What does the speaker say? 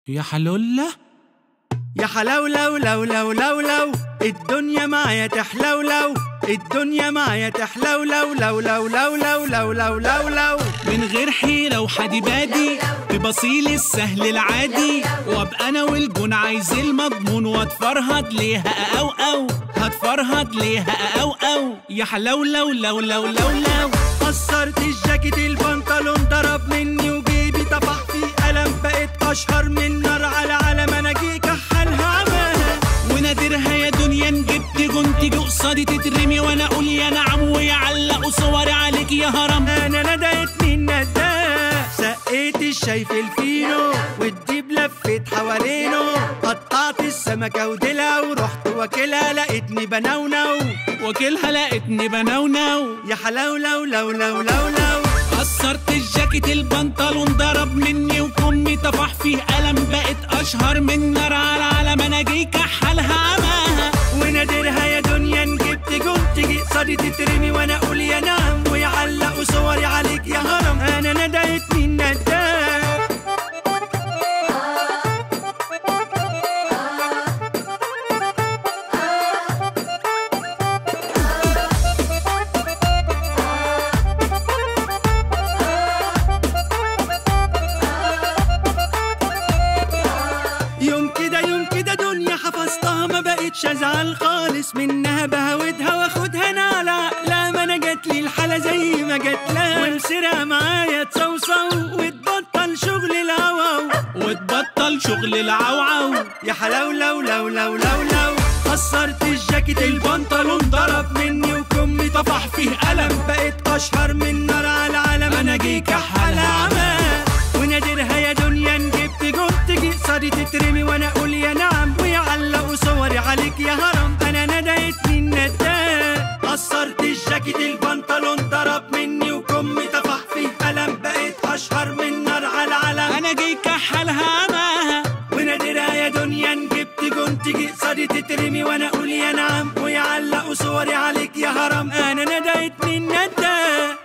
يا حلولة يا حلاولو لو لو لو لو الدنيا معايا تحلولو الدنيا معايا تحلولو لو لو لو لو لو لو لو لو من غير حيرة وحدي بادي ببصيل السهل العادي وابقى انا والجون عايز المضمون واتفرهد ليها او او هتفرهد ليها او او يا حلولو لو لو لو لو قصرت الجاكيت البنطلون ضرب مني وجيبي طفح فيه قلم بقيت اشهر من نار على علم انا جيك احلها عماها ونادرها يا دنيا إن جبت جون تيجي قصادي تترمي وانا اقول يا نعم ويعلقوا صوري عليك يا هرم انا ندهتني النداه سقيت الشاي في الفينو والديب لفيت حوالينه قطعت السمكة وديلها ورحت واكلها لقيتني بنونو واكلها لقيتني بنونو يا حلاولو لو لو لو لو قصرت الجاكيت البنطلون ضرب مني وكمي طفح فيه قلم بقت اشهر من نار على علم انا جاي كحلها عماها ونادرها يا دنيا إن جبت جون تيجي قصادي تترمي وانا اقول يا نعم ويعلقوا صوري عليك يا هرم انا ندهتني النداه يوم كده يوم كده دنيا حفظتها ما بقتش ازعل خالص منها بهودها واخدها انا على عقلها ما انا جات لي الحاله زي ما جات لها ومسيرها معايا تصوصو وتبطل شغل الهوا وتبطل شغل العوعو يا حلاولو لو لو لو لو قصرت الجاكيت البنطلون ضرب مني وكمي طفح فيه قلم بقيت اشهر من نار على العالم انا جيك احلى عمى ونادرها يا دنيا إن جبت جون تيجي قصادي تترمي وانا اقول يا نعم ويعلقوا صوري عليك يا هرم انا ندهتني النداه قصرت الجاكيت البنطلون ضرب مني وكمي طفح فيه قلم بقيت اشهر من نار على العالم انا جاي كحلها عماها ونادرها يا دنيا إن جبت جون تيجي قصادي تترمي وانا اقول يا نعم ويعلقوا صوري عليك يا هرم انا ندهتني النداه